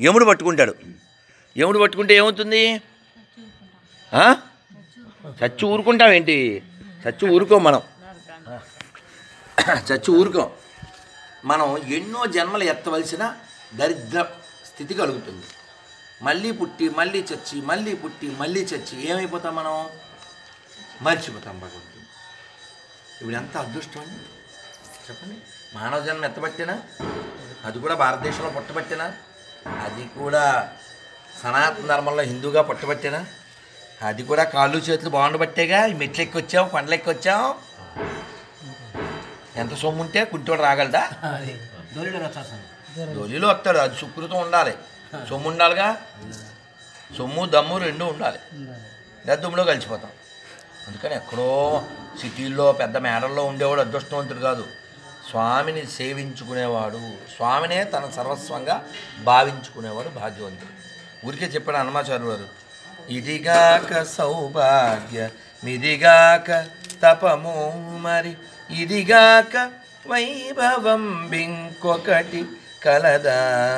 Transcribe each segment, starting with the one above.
యముడు పట్టుకుంటాడు యముడు పట్టుకుంటే ఏమవుతుంది ఆ? చచ్చి ఊరుకుంటాం ఏంటి చచ్చి ఊరుకోం మనం చచ్చి ఊరుకోం మనం ఎన్నో జన్మలు ఎత్తవలసిన దరిద్ర స్థితి కలుగుతుంది మళ్ళీ పుట్టి మళ్ళీ చచ్చి మళ్ళీ పుట్టి మళ్ళీ చచ్చి ఏమైపోతాం మనం మర్చిపోతాం భగవంతుడు ఇప్పుడు ఎంత అదృష్టం అండి చెప్పండి మానవ జన్మ ఎత్తబట్టినా అది కూడా భారతదేశంలో పుట్టబట్టినా అది కూడా సనాతన ధర్మంలో హిందూగా పుట్టబట్టినా అది కూడా కాళ్ళు చేతులు బాగుండబట్టేగా ఈ మెట్లు ఎక్కి వచ్చాం కొండలు ఎక్కి వచ్చాం ఎంత సొమ్ము ఉంటే కుంటోడు రాగలదా దొలిలో వస్తాడు అది సుకృతం ఉండాలి సొమ్ము ఉండాలిగా సొమ్ము దమ్ము రెండు ఉండాలి దద్దుములో కలిసిపోతాం అందుకని ఎక్కడో సిటీల్లో పెద్ద మేడల్లో ఉండేవాడు అదృష్టవంతుడు కాదు స్వామిని సేవించుకునేవాడు స్వామినే తన సర్వస్వంగా భావించుకునేవాడు భాగ్యవంతుడు ఊరికే చెప్పాడు హనుమాచార్య వారు ఇదిగాక సౌభాగ్య మిదిగాక తపము మరి ఇదిగాక వైభవం బింకొకటి కలదా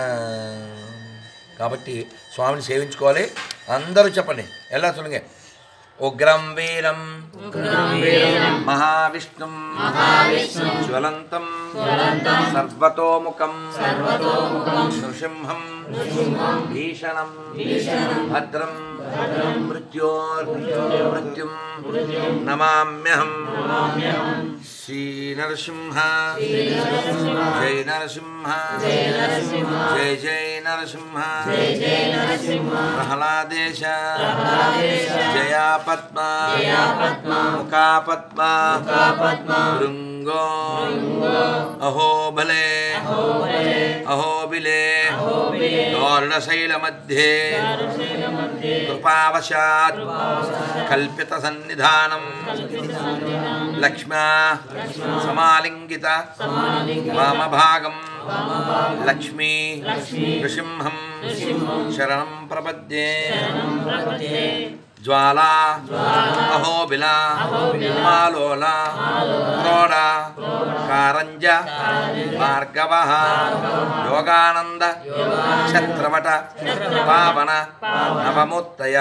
కాబట్టి స్వామిని సేవించుకోవాలి అందరూ చెప్పండి ఎలా சொல்லுங்க ఉగ్రం వీరం మహావిష్ణుం జ్వలంతం సర్వతోముఖం నృసింహం భీషణం భద్రం మృత్యోర్ మృత్యుం నమామ్యహం శ్రీ నరసింహ జై నరసింహ జై జై నరసింహ ప్రహ్లాదేశ జయా పద్మ ముఖా పద్మ భృంగో అహోబలే అహోబిలే దోర్ణశైలमध्ये కృపావశాత్ కల్పిత సన్నిధానం లక్ష్మ్యా సమాలింగిత వామభాగం లక్ష్మీ నృసింహం శరణం ప్రపద్యే జ్వాలా అహోబిల మాలోల క్రోడ కారంజ భార్గవ యోగానంద ఛత్రవట పావన నవమూర్తయ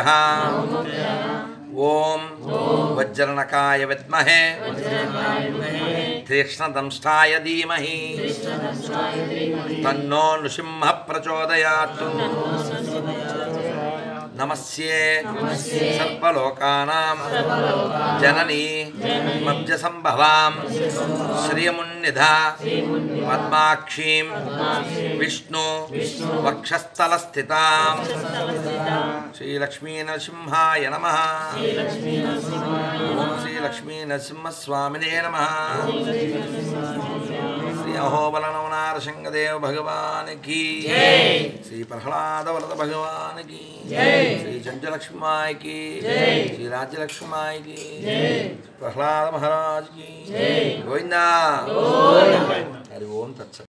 ఓం వజ్రనకాయ విద్మహే తీక్ష్ణదంష్టాయ ధీమహి తన్నో నృసింహ ప్రచోదయాత్ నమస్యే సర్వలోకానాం జననీ మబ్జ సంభవాం శ్రియమున్నిధ పద్మాక్షీం విష్ణు వక్షస్థలస్థితాం శ్రీలక్ష్మీనరసింహాయ నమ ఓం శ్రీలక్ష్మీనరసింహస్వామినే నమ శ్రీ అహోబల నవనారసింగదేవ భగవాన్ की श्री प्रहलाद वरद भगवान की श्री चंचलक्ष्मी माई की श्री राज्यलक्ष्मी माई की प्रहलाद महाराज की गोविंदा हरि ओम तत्सत